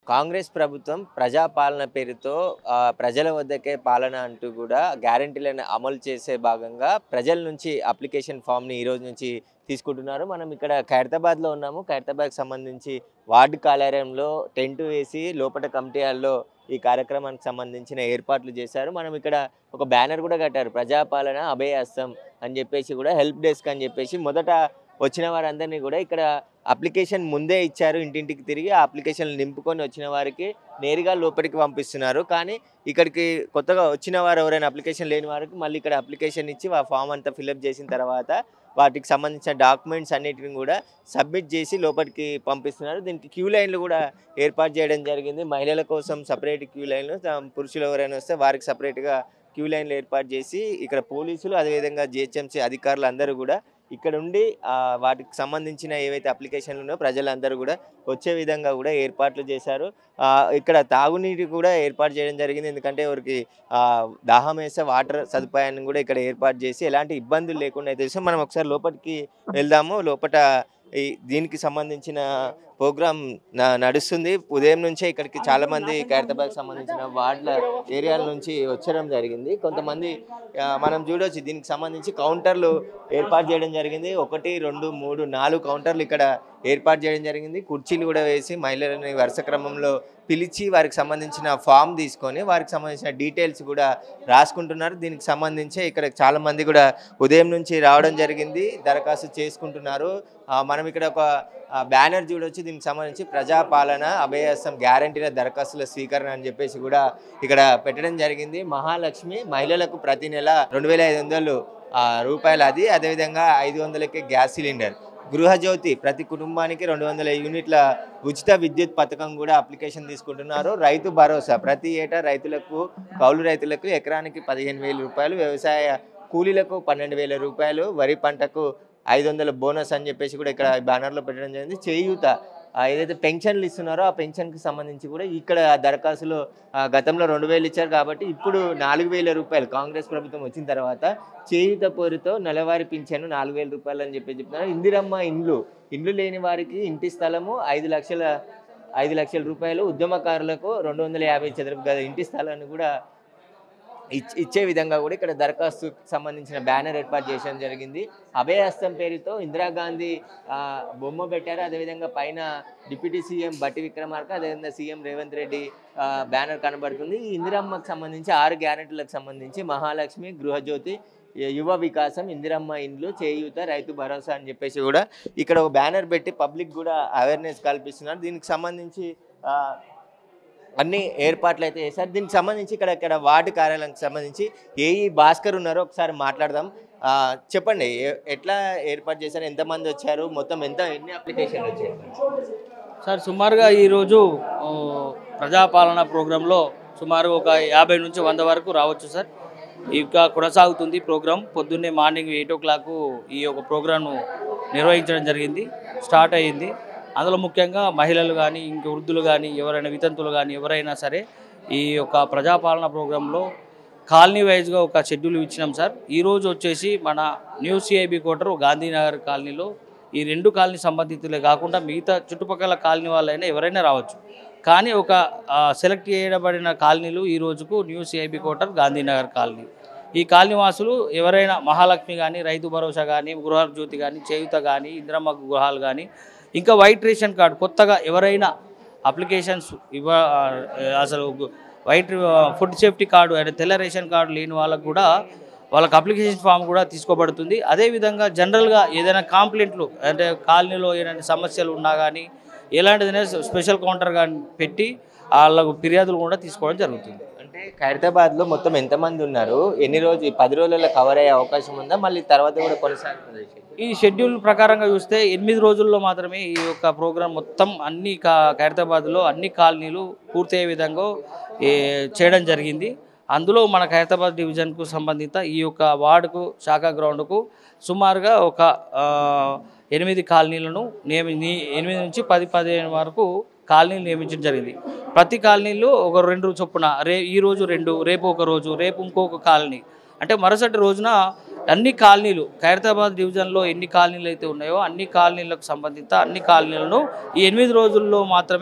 కాంగ్రెస్ ప్రభుత్వం ప్రజాపాలన పేరుతో ఆ, ప్రజల వద్దకే పాలన అంటూ కూడా గ్యారంటీలను అమలు చేసే భాగంగా ప్రజల నుంచి అప్లికేషన్ ఫామ్ని ఈ రోజు నుంచి తీసుకుంటున్నారు మనం ఇక్కడ ఖైరతాబాద్లో ఉన్నాము ఖైరతాబాద్కి సంబంధించి వార్డు కార్యాలయంలో టెంట్ వేసి లోపల కమిటీ హాల్లో ఈ కార్యక్రమానికి సంబంధించిన ఏర్పాట్లు చేశారు మనం ఇక్కడ ఒక బ్యానర్ కూడా కట్టారు ప్రజాపాలన అభయహస్తం అని చెప్పేసి కూడా హెల్ప్ డెస్క్ అని చెప్పేసి మొదట వచ్చిన వారందరినీ కూడా ఇక్కడ అప్లికేషన్ ముందే ఇచ్చారు ఇంటింటికి తిరిగి ఆ అప్లికేషన్ నింపుకొని వచ్చిన వారికి నేరుగా లోపలికి పంపిస్తున్నారు కానీ ఇక్కడికి కొత్తగా వచ్చిన వారు ఎవరైనా అప్లికేషన్ లేని వారికి మళ్ళీ ఇక్కడ అప్లికేషన్ ఇచ్చి ఆ ఫామ్ అంతా ఫిల్అప్ చేసిన తర్వాత వాటికి సంబంధించిన డాక్యుమెంట్స్ అన్నిటిని కూడా సబ్మిట్ చేసి లోపలికి పంపిస్తున్నారు దీనికి క్యూ లైన్లు కూడా ఏర్పాటు చేయడం జరిగింది మహిళల కోసం సపరేట్ క్యూ లైన్లు తా- పురుషులు ఎవరైనా వస్తే వారికి సపరేట్గా క్యూ లైన్లు ఏర్పాటు చేసి ఇక్కడ పోలీసులు అదేవిధంగా జిహెచ్ఎంసీ అధికారులు అందరూ కూడా ఇక్కడ ఉండి ఆ, వాటికి సంబంధించిన ఏవైతే అప్లికేషన్లు ఉన్నాయో ప్రజలందరూ కూడా వచ్చే విధంగా కూడా ఏర్పాట్లు చేశారు ఆ, ఇక్కడ తాగునీటి కూడా ఏర్పాటు చేయడం జరిగింది ఎందుకంటే ఎవరికి ఆ, దాహం వేసే వాటర్ సదుపాయాన్ని కూడా ఇక్కడ ఏర్పాటు చేసి ఎలాంటి ఇబ్బందులు లేకుండా అయితే చేస్తాం. మనం ఒకసారి లోపలికి వెళ్దాము లోపల ఈ దీనికి సంబంధించిన ప్రోగ్రామ్ నడుస్తుంది ఉదయం నుంచే ఇక్కడికి చాలా మంది ఖైరతాబాద్కి సంబంధించిన వార్డుల ఏరియాల నుంచి వచ్చడం జరిగింది కొంతమంది ఆ, మనం చూడొచ్చు దీనికి సంబంధించి కౌంటర్లు ఏర్పాటు చేయడం జరిగింది ఒకటి రెండు మూడు నాలుగు కౌంటర్లు ఇక్కడ ఏర్పాటు చేయడం జరిగింది కుర్చీలు కూడా వేసి మహిళలని వరుస క్రమంలో పిలిచి వారికి సంబంధించిన ఫామ్ తీసుకొని వారికి సంబంధించిన డీటెయిల్స్ కూడా రాసుకుంటున్నారు దీనికి సంబంధించి ఇక్కడ చాలా మంది కూడా ఉదయం నుంచి రావడం జరిగింది దరఖాస్తు చేసుకుంటున్నారు ఆ, మనం ఇక్కడ ఒక బ్యానర్ చూడొచ్చు దీనికి సంబంధించి ప్రజాపాలన అభయహస్తం గ్యారంటీల దరఖాస్తుల స్వీకరణ అని చెప్పేసి కూడా ఇక్కడ పెట్టడం జరిగింది మహాలక్ష్మి మహిళలకు ప్రతి నెల రెండు వేల ఐదు వందలు ఆ, రూపాయలు అది అదేవిధంగా ఐదు వందలకే గ్యాస్ సిలిండర్ గృహజ్యోతి ప్రతి కుటుంబానికి రెండు వందల యూనిట్ల ఉచిత విద్యుత్ పథకం కూడా అప్లికేషన్ తీసుకుంటున్నారు రైతు భరోసా ప్రతి ఏటా రైతులకు కౌలు రైతులకు ఎకరానికి పదిహేను వేల రూపాయలు వ్యవసాయ కూలీలకు పన్నెండు వేల రూపాయలు వరి పంటకు ఐదు వందల బోనస్ అని చెప్పేసి కూడా ఇక్కడ బ్యానర్లో పెట్టడం జరిగింది చేయూత ఆ, ఏదైతే పెన్షన్లు ఇస్తున్నారో ఆ పెన్షన్కి సంబంధించి కూడా ఇక్కడ దరఖాస్తులో ఆ, గతంలో రెండు వేలు ఇచ్చారు కాబట్టి ఇప్పుడు నాలుగు వేల రూపాయలు కాంగ్రెస్ ప్రభుత్వం వచ్చిన తర్వాత చేయూత పేరుతో నెలవారీ పింఛను నాలుగు వేల రూపాయలు అని చెప్పి చెప్తున్నారు ఇందిరమ్మ ఇండ్లు ఇండ్లు లేని వారికి ఇంటి స్థలము ఐదు లక్షల ఐదు లక్షల రూపాయలు ఉద్యమకారులకు రెండు వందల యాభై చదరపు గద ఇంటి స్థలాన్ని కూడా ఇచ్- ఇచ్చే విధంగా కూడా ఇక్కడ దరఖాస్తుకు సంబంధించిన బ్యానర్ ఏర్పాటు చేయడం జరిగింది అభయహస్తం పేరుతో ఇందిరాగాంధీ ఆ, బొమ్మ పెట్టారు అదేవిధంగా పైన డిప్యూటీ సీఎం బట్టి విక్రమార్క అదేవిధంగా సీఎం రేవంత్ రెడ్డి ఆ, బ్యానర్ కనబడుతుంది ఈ ఇందిరమ్మకు సంబంధించి ఆరు గ్యారెంటీలకు సంబంధించి మహాలక్ష్మి గృహజ్యోతి య- యువ వికాసం ఇందిరమ్మ ఇండ్లు చేయూత రైతు భరోసా అని చెప్పేసి కూడా ఇక్కడ ఒక బ్యానర్ పెట్టి పబ్లిక్ కూడా అవేర్నెస్ కల్పిస్తున్నారు దీనికి సంబంధించి ఆ, అన్ని ఏర్పాట్లు అయితే చేశారు దీనికి సంబంధించి ఇక్కడ ఇక్కడ వార్డు కార్యాలయానికి సంబంధించి ఏఈ భాస్కర్ ఉన్నారో ఒకసారి మాట్లాడదాం ఆ, చెప్పండి ఏ- ఎట్లా ఏర్పాటు చేశారు ఎంతమంది వచ్చారు మొత్తం ఎంత ఎన్ని అప్లికేషన్లు వచ్చాయి సార్ సుమారుగా ఈరోజు ఆ, ప్రజాపాలన ప్రోగ్రాంలో సుమారు ఒక యాభై నుంచి వంద వరకు రావచ్చు సార్ ఇంకా కొనసాగుతుంది ప్రోగ్రాం పొద్దున్నే మార్నింగ్ ఎయిట్ ఓ క్లాక్ ఈ యొక్క ప్రోగ్రాంను నిర్వహించడం జరిగింది స్టార్ట్ అయ్యింది అందులో ముఖ్యంగా మహిళలు కానీ ఇంక వృద్ధులు కానీ ఎవరైనా వితంతులు కానీ ఎవరైనా సరే ఈ యొక్క ప్రజాపాలన ప్రోగ్రాంలో కాలనీ వైజ్గా ఒక షెడ్యూల్ ఇచ్చినాం సార్ ఈరోజు వచ్చేసి మన న్యూ సిఐబి క్వార్టర్ గాంధీనగర్ కాలనీలో ఈ రెండు కాలనీ సంబంధితులే కాకుండా మిగతా చుట్టుపక్కల కాలనీ వాళ్ళైనా ఎవరైనా రావచ్చు కానీ ఒక ఆ, సెలెక్ట్ చేయబడిన కాలనీలు ఈ రోజుకు new CIB quarter Gandhinagar colony ఈ కాలనీ వాసులు ఎవరైనా మహాలక్ష్మి కానీ రైతు భరోసా కానీ గృహ జ్యోతి కానీ చేయుత కానీ ఇంద్రమ్మ గృహాలు కానీ ఇంకా వైట్ రేషన్ కార్డు కొత్తగా ఎవరైనా అప్లికేషన్స్ ఇవ్వ ఆ, అసలు వైట్ ఫుడ్ సేఫ్టీ కార్డు అంటే తెల్ల రేషన్ కార్డు లేని వాళ్ళకు కూడా వాళ్ళకి అప్లికేషన్ ఫామ్ కూడా తీసుకోబడుతుంది అదేవిధంగా జనరల్గా ఏదైనా కాంప్లైంట్లు అంటే కాలనీలో ఏదైనా సమస్యలు ఉన్నా కానీ ఎలాంటిదైనా స్పెషల్ కౌంటర్ కానీ పెట్టి వాళ్ళకు ఫిర్యాదులు కూడా తీసుకోవడం జరుగుతుంది అంటే ఖైరతాబాద్లో మొత్తం ఎంతమంది ఉన్నారు ఎన్ని రోజు పది రోజుల్లో కవర్ అయ్యే అవకాశం ఉందా మళ్ళీ తర్వాత కూడా కొనసాగుతుంది ఈ షెడ్యూల్ ప్రకారంగా చూస్తే ఎనిమిది రోజుల్లో మాత్రమే ఈ యొక్క ప్రోగ్రాం మొత్తం అన్ని కా ఖైరతాబాద్లో అన్ని కాలనీలు పూర్తయ్యే విధంగా ఏ, చేయడం జరిగింది అందులో మన ఖైరతాబాద్ డివిజన్కు సంబంధిత ఈ యొక్క వార్డుకు శాఖ గ్రౌండ్కు సుమారుగా ఒక ఆ, ఎనిమిది కాలనీలను నియమి ని- ఎనిమిది నుంచి పది పదిహేను వరకు కాలనీలు నియమించడం జరిగింది ప్రతి కాలనీలో ఒక రెండు చొప్పున రే ఈ రోజు రెండు రేపు ఒక రోజు రేపు ఇంకొక కాలనీ అంటే మరుసటి రోజున అన్ని కాలనీలు ఖైరతాబాద్ డివిజన్లో ఎన్ని కాలనీలు అయితే ఉన్నాయో అన్ని కాలనీలకు సంబంధిత అన్ని కాలనీలను ఈ ఎనిమిది రోజుల్లో మాత్రమే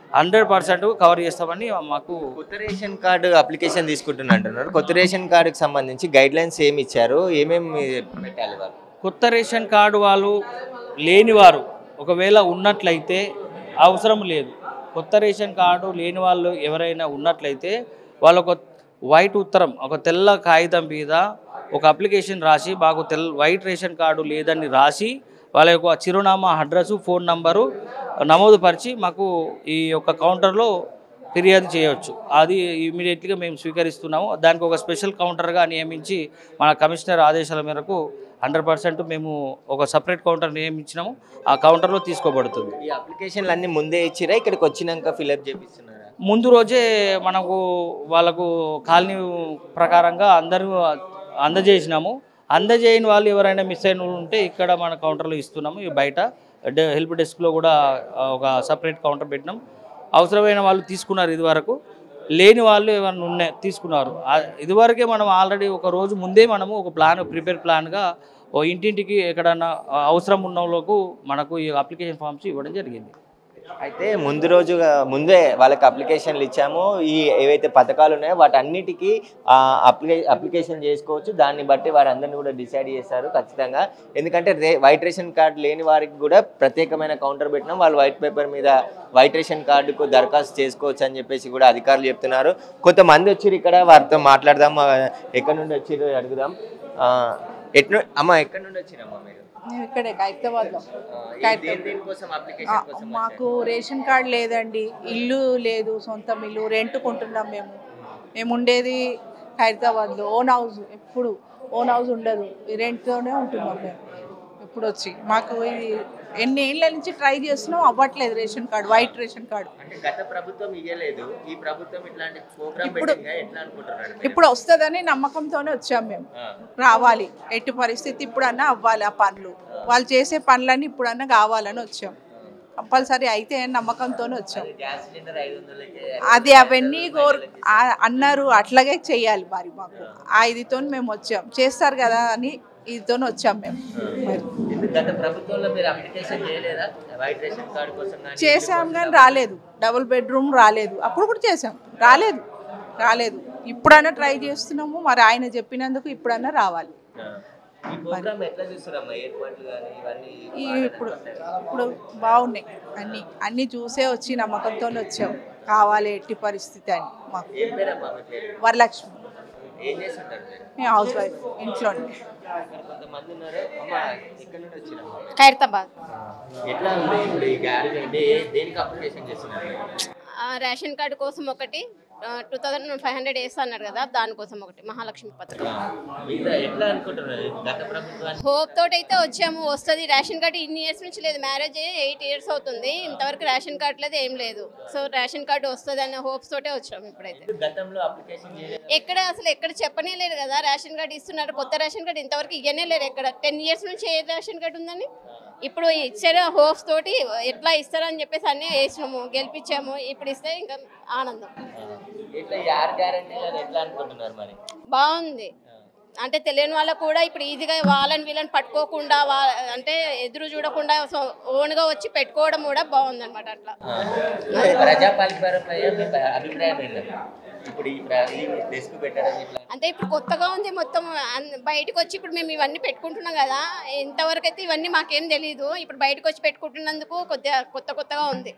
హండ్రెడ్ పర్సెంట్ కవర్ చేస్తామని మాకు కొత్త రేషన్ కార్డు అప్లికేషన్ తీసుకుంటున్నా అంటున్నారు కొత్త రేషన్ కార్డుకి సంబంధించి గైడ్ లైన్స్ ఏమి ఇచ్చారు ఏమేమి పెట్టాలి వాళ్ళు కొత్త రేషన్ కార్డు వాళ్ళు లేనివారు ఒకవేళ ఉన్నట్లయితే అవసరం లేదు కొత్త రేషన్ కార్డు లేని వాళ్ళు ఎవరైనా ఉన్నట్లయితే వాళ్ళు ఒక వైట్ ఉత్తరం ఒక తెల్ల కాగితం మీద ఒక అప్లికేషన్ రాసి మాకు తెల్ వైట్ రేషన్ కార్డు లేదని రాసి వాళ్ళ యొక్క చిరునామా అడ్రస్ ఫోన్ నంబరు నమోదు పరిచి మాకు ఈ యొక్క కౌంటర్లో ఫిర్యాదు చేయవచ్చు అది ఇమీడియట్గా మేము స్వీకరిస్తున్నాము దానికి ఒక స్పెషల్ కౌంటర్గా నియమించి మన కమిషనర్ ఆదేశాల మేరకు హండ్రెడ్ పర్సెంట్ మేము ఒక సపరేట్ కౌంటర్ నియమించినాము ఆ కౌంటర్లో తీసుకోబడుతుంది ఈ అప్లికేషన్లు అన్ని ముందే ఇచ్చిరా ఇక్కడికి వచ్చినాక ఫిల్అప్ చేపిస్తున్నారా ముందు రోజే మనకు వాళ్ళకు కాలనీ ప్రకారంగా అందరూ అందజేసినాము అందజేయని వాళ్ళు ఎవరైనా మిస్ అయిన వాళ్ళు ఉంటే ఇక్కడ మన కౌంటర్లో ఇస్తున్నాము ఈ బయట డ- హెల్ప్ డెస్క్లో కూడా ఆ, ఒక సపరేట్ కౌంటర్ పెట్టినాం అవసరమైన వాళ్ళు తీసుకున్నారు ఇదివరకు లేని వాళ్ళు ఏమైనా ఉన్నాయి తీసుకున్నారు ఆ- ఇదివరకే మనం ఆల్రెడీ ఒక రోజు ముందే మనము ఒక ప్లాన్ ప్రిపేర్ ప్లాన్గా ఓ ఇంటింటికి ఎక్కడన్నా ఆ, అవసరం ఉన్న వాళ్ళకు మనకు ఈ అప్లికేషన్ ఫామ్స్ ఇవ్వడం జరిగింది అయితే ముందు రోజుగా ముందే వాళ్ళకి అప్లికేషన్లు ఇచ్చాము ఈ ఏవైతే పథకాలు ఉన్నాయో వాటన్నిటికీ అప్లికే అప్లికేషన్ చేసుకోవచ్చు దాన్ని బట్టి వారందరినీ కూడా డిసైడ్ చేస్తారు ఖచ్చితంగా ఎందుకంటే రే వైట్ రేషన్ కార్డు లేని వారికి కూడా ప్రత్యేకమైన కౌంటర్ పెట్టినాం వాళ్ళు వైట్ పేపర్ మీద వైట్ రేషన్ కార్డుకు దరఖాస్తు చేసుకోవచ్చు అని చెప్పేసి కూడా అధికారులు చెప్తున్నారు కొంతమంది వచ్చారు ఇక్కడ వారితో మాట్లాడదాం ఆ, ఎక్కడి నుండి వచ్చారు అడుగుదాం ఆ, ఎట్ను అమ్మ ఎక్కడి నుండి వచ్చిరమ్మా మీరు మేము ఇక్కడే ఖైరతాబాద్లో ఆ, ఈ ఖైరతాబాద్. దేని- దేనికోసం ఆ, అప్లికేషన్ కోసం మాకు రేషన్ కార్డు లేదండి ఇల్లు లేదు సొంతం ఇల్లు రెంట్ కొంటున్నాం మేము మేము ఉండేది ఖైరతాబాద్లో ఓన్ హౌస్ ఎప్పుడు ఓన్ హౌస్ ఉండదు ఈ రెంట్తోనే ఉంటున్నాం మేము ఇప్పుడు వచ్చి మాకు ఇది ఎన్ని ఏళ్ళ నుంచి ట్రై చేస్తున్నాం అవ్వట్లేదు ration card white ration card అంటే గత ప్రభుత్వం ఇయ్యలేదు ఈ ప్రభుత్వం ఇట్లాంటి ప్రోగ్రామ్ ఇప్పుడు- పెట్టిందిగా ఎట్లా అనుకుంటున్నారు మీరు? ఇప్పుడు వస్తుందని నమ్మకంతోనే వచ్చాం మేము ఆ, రావాలి ఎట్టి పరిస్థితి ఇప్పుడన్నా అవ్వాలి ఆ పనులు వాళ్ళు చేసే పనులన్నీ ఇప్పుడన్నా కావాలని వచ్చాం కంపల్సరీ అయితే అని నమ్మకంతోనే వచ్చాం అది గ్యాస్ సిలిండర్ ఐదు వందలకి అది అవన్నీ కోరు ఆ- అన్నారు అట్లాగే చెయ్యాలి మరి మాకు ఆ ఇదితో మేము వచ్చాం చేస్తారు కదా అని ఇదితో వచ్చాం మేము మరి ఎందుకు గత ప్రభుత్వంలో మీరు అప్లికేషన్ చేయలేదా వైట్ రేషన్ కార్డు కోసం కానీ చేసాం కానీ రాలేదు డబుల్ బెడ్రూమ్ రాలేదు అప్పుడు కూడా చేసాం రాలేదు రాలేదు ఇప్పుడన్నా ట్రై చేస్తున్నాము మరి ఆయన చెప్పినందుకు ఇప్పుడన్నా రావాలి ఆ, ఈ ప్రోగ్రామ్ ఎట్లా చూస్తారమ్మా ఏర్పాట్లు కానీ ఇవన్నీ ఈ ఇప్పుడు ఇప్పుడు బాగున్నాయి అన్నీ అన్నీ చూసే వచ్చి నమ్మకంతో వచ్చాం కావాలి ఎట్టి పరిస్థితి అని మాకు ఏం పేరమ్మా మీ పేరు వరలక్ష్మి ఏం చేస్తుంటారు మీరు మేము హౌస్ వైఫ్ ఇంట్లోనే ఇక్కడ కొంతమంది ఉన్నారు అమ్మా ఇక్కడ నుండి వచ్చిరమ్మా మీరు? ఖైరతాబాద్ ఆ, ఎట్లా ఉంది ఇప్పుడు ఈ గ్యాస్ అంటే దేనికి అప్లికేషన్ చేస్తున్నారు ఆ, రేషన్ కార్డు కోసం ఒకటి టూ థౌజండ్ ఫైవ్ హండ్రెడ్ వేస్తా అన్నారు కదా దానికోసం ఒకటి మహాలక్ష్మి పథకం మిగతా ఎట్లా అనుకుంటున్నారు గత ప్రభుత్వాన్ని హోప్ తోటి అయితే వచ్చాము వస్తుంది రేషన్ కార్డు ఇన్ని ఇయర్స్ నుంచి లేదు మ్యారేజ్ ఎయిట్ ఇయర్స్ అవుతుంది ఇంతవరకు రేషన్ కార్డు లేదు ఏం లేదు సో రేషన్ కార్డు వస్తుంది అనే హోప్స్ తోటే వచ్చాము ఇప్పుడైతే ఎందుకు గతంలో అప్లికేషన్ చేయలేదు ఎక్కడ అసలు ఎక్కడ చెప్పనే లేదు కదా రేషన్ కార్డు ఇస్తున్నారు కొత్త రేషన్ కార్డు ఇంతవరకు ఇవ్వనే లేరు ఎక్కడ టెన్ ఇయర్స్ నుంచి ఏ రేషన్ కార్డు ఉందని ఇప్పుడు ఇచ్చారు హోప్స్ తోటి ఎట్లా ఇస్తారని చెప్పేసి అన్నీ వేసినాము గెలిపించాము ఇప్పుడు ఇస్తే ఇంకా ఆనందం ఇట్లా యార్ గ్యారంటీ అని ఎట్లా అనుకుంటున్నారు మరి బాగుంది అంటే తెలియని వాళ్ళకు కూడా ఇప్పుడు ఈజీగా వాళ్ళని వీళ్ళని పట్టుకోకుండా వా అంటే ఎదురు చూడకుండా సో ఓన్గా వచ్చి పెట్టుకోవడం కూడా బాగుంది అనమాట అట్లా అదే ప్రజాపాలక పరంపై మీ అభిప్రాయం ఏంటంటే ఇప్పుడు ఈ ప్ర- ఈ డెస్క్ పెట్టడం ఇట్లా అంటే ఇప్పుడు కొత్తగా ఉంది మొత్తం అన్- బయటకు వచ్చి ఇప్పుడు మేము ఇవన్నీ పెట్టుకుంటున్నాం కదా ఇంతవరకు అయితే ఇవన్నీ మాకేం తెలియదు ఇప్పుడు బయటకు వచ్చి పెట్టుకుంటున్నందుకు కొద్దిగా కొత్త కొత్తగా ఉంది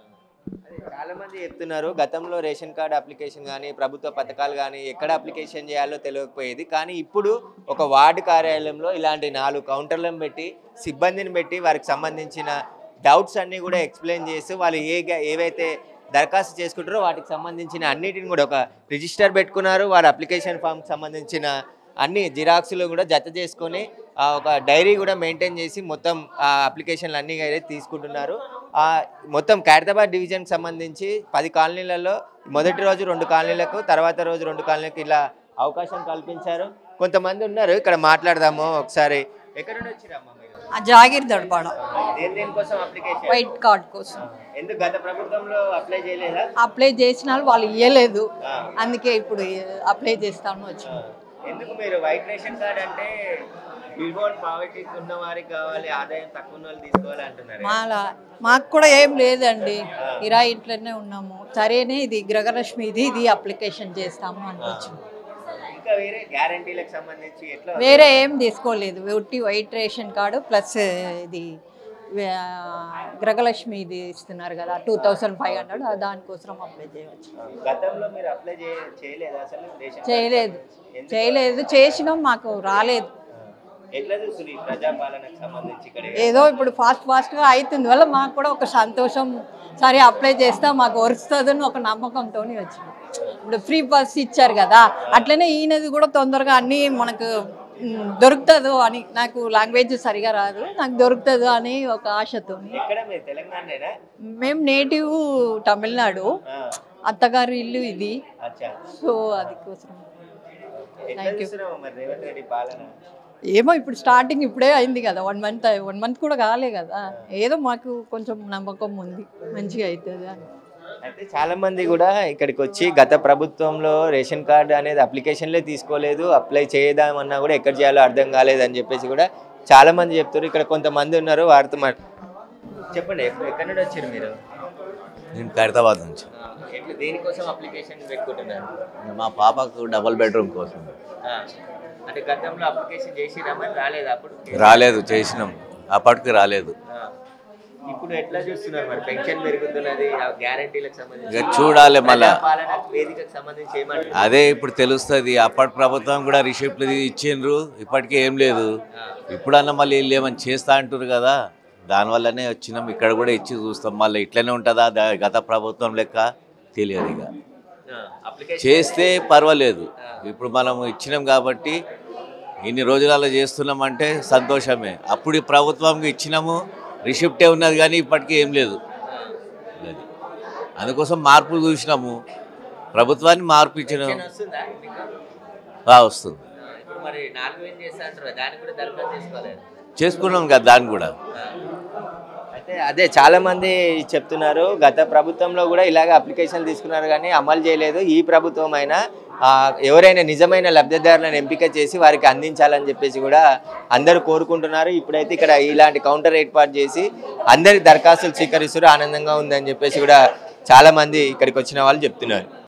చాలా మంది చెప్తున్నారు గతంలో రేషన్ కార్డు అప్లికేషన్ కానీ ప్రభుత్వ పథకాలు కానీ ఎక్కడ అప్లికేషన్ చేయాలో తెలియకపోయేది కానీ ఇప్పుడు ఒక వార్డు కార్యాలయంలో ఇలాంటి నాలుగు కౌంటర్లను పెట్టి సిబ్బందిని పెట్టి వారికి సంబంధించిన డౌట్స్ అన్నీ కూడా ఎక్స్ప్లెయిన్ చేస్తూ వాళ్ళు ఏ గా- ఏవైతే దరఖాస్తు చేసుకుంటారో వాటికి సంబంధించిన అన్నిటిని కూడా ఒక రిజిస్టర్ పెట్టుకున్నారు వారి అప్లికేషన్ ఫామ్కి సంబంధించిన అన్ని జిరాక్స్లు కూడా జత చేసుకొని ఆ, ఒక డైరీ కూడా మెయింటైన్ చేసి మొత్తం ఆ అప్లికేషన్లు అన్నీ అయితే తీసుకుంటున్నారు ఆ, మొత్తం ఖైరతాబాద్ డివిజన్కి సంబంధించి పది కాలనీలలో మొదటి రోజు రెండు కాలనీలకు తర్వాత రోజు రెండు కాలనీలకు ఇలా అవకాశం కల్పించారు కొంతమంది ఉన్నారు ఇక్కడ మాట్లాడదాము ఒకసారి ఎక్కడ నుండి వచ్చిరమ్మా మీరు ఆ జాగిర్ దడపాడ దేని దేనికోసం అప్లికేషన్ వైట్ కార్డ్ కోసం ఎందుకు గత ప్రభుత్వంలో అప్లై చేయలేదా అప్లై చేసిన వాళ్ళు వాళ్ళు ఇవ్వలేదు ఆ. అందుకే ఇప్పుడు అప్లై చేస్తాను వచ్చి ఎందుకు మీరు వైట్ రేషన్ కార్డ్ అంటే బిల్బోర్డ్ పావర్టీ ఉన్న వారికి కావాలి ఆదాయం తక్కువ ఉన్న వాళ్ళు తీసుకోవాలి అంటున్నారు మాలా మాకు కూడా ఏం లేదండి ఇరా ఇంట్లోనే ఉన్నాము సరేనే ఇది గృహలక్ష్మి ఇది ఇది అప్లికేషన్ చేస్తాము అని వచ్చింది ఇంకా వేరే గ్యారంటీలకు సంబంధించి ఎట్లా వేరే ఏం తీసుకోలేదు ఒట్టి వైట్ రేషన్ కార్డు ప్లస్ ఇది ఆ, గృహలక్ష్మి ఇది ఇస్తున్నారు కదా టూ థౌసండ్ ఫైవ్ హండ్రెడ్ దానికోసం అప్లై చేయవచ్చు గతంలో మీరు అప్లై చేయ- చేయలేదా అసలు రేషన్ కార్డు? చేయలేదు చేయలేదు చేసినాం మాకు రాలేదు ఎట్లా చూస్తుంది ఈ ప్రజాపాలనకు సంబంధించి ఇక్కడ ఏదో ఇప్పుడు ఫాస్ట్ ఫాస్ట్గా అవుతుంది వల్ల మాకు కూడా ఒక సంతోషం సరే అప్లై చేస్తా మాకు వరుస్తుందని ఒక నమ్మకంతో వచ్చింది ఇప్పుడు ఫ్రీ బస్ ఇచ్చారు కదా అట్లనే ఈయనది కూడా తొందరగా అన్నీ మనకు మ్, దొరుకుతుందో అని నాకు లాంగ్వేజ్ సరిగా రాదు నాకు దొరుకుతుందో అని ఒక ఆశతో ఎక్కడ మీరు తెలంగాణనేనా మేము నేటివ్ తమిళనాడు ఆ, అత్తగారి ఇల్లు ఇది అచ్చా సో అది కోసం ఎట్లా Thank you. చూస్తున్నావు మరి రేవంత్ రెడ్డి పాలన ఏమో ఇప్పుడు స్టార్టింగ్ ఇప్పుడే అయింది కదా వన్ మంత్ వన్ మంత్ కూడా కాలే కదా ఏదో మాకు కొంచెం నమ్మకం ఉంది మంచిగా అవుతుంది అని అయితే చాలా మంది కూడా ఇక్కడికి వచ్చి గత ప్రభుత్వంలో రేషన్ కార్డు అనేది అప్లికేషన్లే తీసుకోలేదు అప్లై చేయదామన్నా కూడా ఎక్కడ చేయాలో అర్థం కాలేదు అని చెప్పేసి కూడా చాలా మంది చెప్తారు ఇక్కడ కొంతమంది ఉన్నారు వారితో మాట చెప్పండి ఎక్కడ ఎక్కడి నుండి వచ్చారు మీరు నేను ఖైరతాబాద్ నుంచి ఆ, ఎట్లా దేనికోసం అప్లికేషన్ పెట్టుకుంటున్నారు మా పాపకు డబుల్ బెడ్రూమ్ కోసం ఆ, అంటే గతంలో అప్లికేషన్ చేసిరా మరి రాలేదు అప్పుడు రాలేదు చేసినాం అప్పటికి రాలేదు ఆ, ఇప్పుడు ఎట్లా చూస్తున్నారు మరి పెన్షన్ పెరుగుతున్నది ఆ గ్యారంటీలకు సంబంధించి ఇక చూడాలి మళ్ళా పాలన వేదికకు సంబంధించి ఏమంటారు అదే ఇప్పుడు తెలుస్తుంది అప్పటి ప్రభుత్వం కూడా రిసిప్ట్లు ఇచ్చిండ్రు ఇప్పటికీ ఏం లేదు ఇప్పుడన్నా మళ్ళీ వీళ్ళు ఏమని చేస్తా అంటారు కదా దానివల్లనే వచ్చినాం ఇక్కడ కూడా ఇచ్చి చూస్తాం మళ్ళీ ఇట్లనే ఉంటుందా దా- గత ప్రభుత్వం లెక్క తెలియదు ఇక అప్లికేషన్ చేస్తే పర్వాలేదు ఇప్పుడు మనం ఇచ్చినాం కాబట్టి ఇన్ని రోజులలో చేస్తున్నామంటే సంతోషమే అప్పుడు ఈ ప్రభుత్వంకి ఇచ్చినాము రిసిప్టే ఉన్నది కానీ ఇప్పటికీ ఏం లేదు అది అందుకోసం మార్పులు చూసినాము ప్రభుత్వాన్ని మార్పు ఇచ్చినాం వస్తుందా మీకు? ఆ, వస్తుంది ఆ, ఇప్పుడు మరి నాలుగు వేలు చేస్తా అంటారు దానికి కూడా దరఖాస్తు చేసుకోలేదు చేసుకున్నాం కదా దాన్ని కూడా అయితే అదే చాలా మంది చెప్తున్నారు గత ప్రభుత్వంలో కూడా ఇలాగ అప్లికేషన్లు తీసుకున్నారు కానీ అమలు చేయలేదు ఈ ప్రభుత్వం అయినా ఆ, ఎవరైనా నిజమైన లబ్ధిదారులను ఎంపిక చేసి వారికి అందించాలని చెప్పేసి కూడా అందరూ కోరుకుంటున్నారు ఇప్పుడైతే ఇక్కడ ఇలాంటి కౌంటర్ ఏర్పాటు చేసి అందరి దరఖాస్తులు స్వీకరిస్తారు ఆనందంగా ఉందని చెప్పేసి కూడా చాలా మంది ఇక్కడికి వచ్చిన వాళ్ళు చెప్తున్నారు